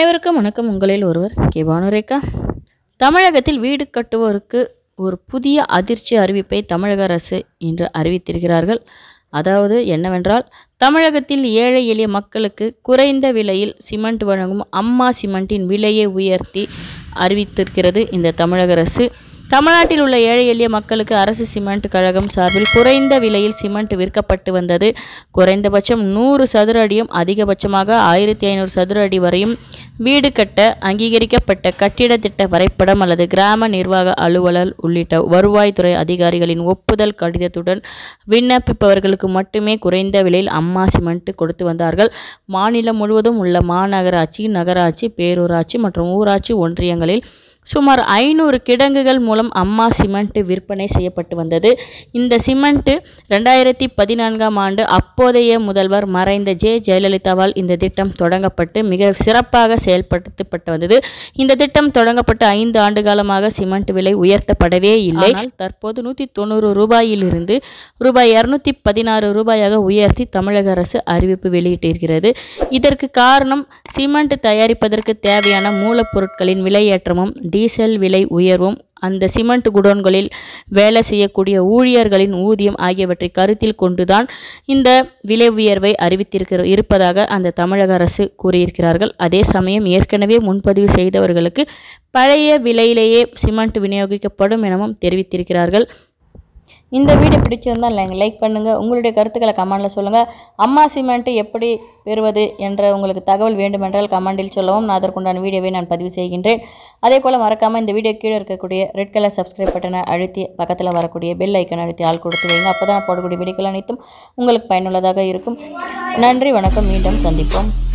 அனைவருக்கும் வணக்கம் உங்களில் ஒருவர் கே பானுரேகா தமிழகத்தில் வீடு கட்டுவோருக்கு ஒரு புதிய அதிர்ச்சி அறிவிப்பை தமிழக அரசு இன்று அறிவித்திருக்கிறார்கள் அதாவது என்னவென்றால் தமிழகத்தில் ஏழை எளிய மக்களுக்கு குறைந்த விலையில் சிமெண்ட் வழங்கும் அம்மா சிமெண்டின் விலையை உயர்த்தி அறிவித்திருக்கிறது இந்த தமிழக அரசு தமிழ்நாட்டில் உள்ள ஏழை எளிய மக்களுக்கு அரசு சிமெண்ட் கழகம் சார்பில் குறைந்த விலையில் சிமெண்ட் விற்கப்பட்டு வந்தது குறைந்தபட்சம் நூறு சதுர அடியும் அதிகபட்சமாக ஆயிரத்தி ஐநூறு சதுர அடி வரையும் வீடு கட்ட அங்கீகரிக்கப்பட்ட கட்டிட திட்ட வரைபடம் அல்லது கிராம நிர்வாக அலுவலர் உள்ளிட்ட வருவாய்த்துறை அதிகாரிகளின் ஒப்புதல் கடிதத்துடன் விண்ணப்பிப்பவர்களுக்கு மட்டுமே குறைந்த விலையில் அம்மா சிமெண்ட் கொடுத்து வந்தார்கள் மாநிலம் முழுவதும் உள்ள மாநகராட்சி நகராட்சி பேரூராட்சி மற்றும் ஊராட்சி ஒன்றியங்களில் சுமார் ஐநூறு கிடங்குகள் மூலம் அம்மா சிமெண்ட் விற்பனை செய்யப்பட்டு வந்தது இந்த சிமெண்ட் ரெண்டாயிரத்தி பதினான்காம் ஆண்டு அப்போதைய முதல்வர் மறைந்த ஜெ ஜெயலலிதாவால் இந்த திட்டம் தொடங்கப்பட்டு மிக சிறப்பாக செயல்படுத்தப்பட்டு வந்தது இந்த திட்டம் தொடங்கப்பட்டு ஐந்து ஆண்டு காலமாக சிமெண்ட் விலை உயர்த்தப்படவே இல்லை ஆனால் தற்போது நூற்றி தொண்ணூறு ரூபாயிலிருந்து ரூபாய் இரநூத்தி பதினாறு ரூபாயாக உயர்த்தி தமிழக அரசு அறிவிப்பு வெளியிட்டிருக்கிறது இதற்கு காரணம் சிமெண்ட் தயாரிப்பதற்கு தேவையான மூலப்பொருட்களின் விலையேற்றமும் டீசல் விலை உயர்வும் அந்த சிமெண்ட் குடோன்களில் வேலை செய்யக்கூடிய ஊழியர்களின் ஊதியம் ஆகியவற்றை கருத்தில் கொண்டுதான் இந்த விலை உயர்வை அறிவித்திருக்கிற இருப்பதாக அந்த தமிழக அரசு கூறியிருக்கிறார்கள் அதே சமயம் ஏற்கனவே முன்பதிவு செய்தவர்களுக்கு பழைய விலையிலேயே சிமெண்ட் விநியோகிக்கப்படும் எனவும் தெரிவித்திருக்கிறார்கள் இந்த வீடியோ பிடிச்சிருந்தால் நீங்கள் லைக் பண்ணுங்கள் உங்களுடைய கருத்துக்களை கமெண்டில் சொல்லுங்கள் அம்மா சிமெண்ட் எப்படி பெறுவது என்ற உங்களுக்கு தகவல் வேண்டுமென்றால் கமெண்டில் சொல்லவும் நான் அதற்குண்டான வீடியோவை நான் பதிவு செய்கின்றேன் அதே போல் மறக்காமல் இந்த வீடியோ கீழே இருக்கக்கூடிய ரெட் கலர் சப்ஸ்கிரைப் பட்டனை அழுத்தி பக்கத்தில் வரக்கூடிய பெல் ஐக்கன் அழுத்தி ஆள் கொடுத்து வைங்க அப்போ தான் போடக்கூடிய வீடியோக்கள் அனைத்தும் உங்களுக்கு பயனுள்ளதாக இருக்கும் நன்றி வணக்கம் மீண்டும் சந்திப்போம்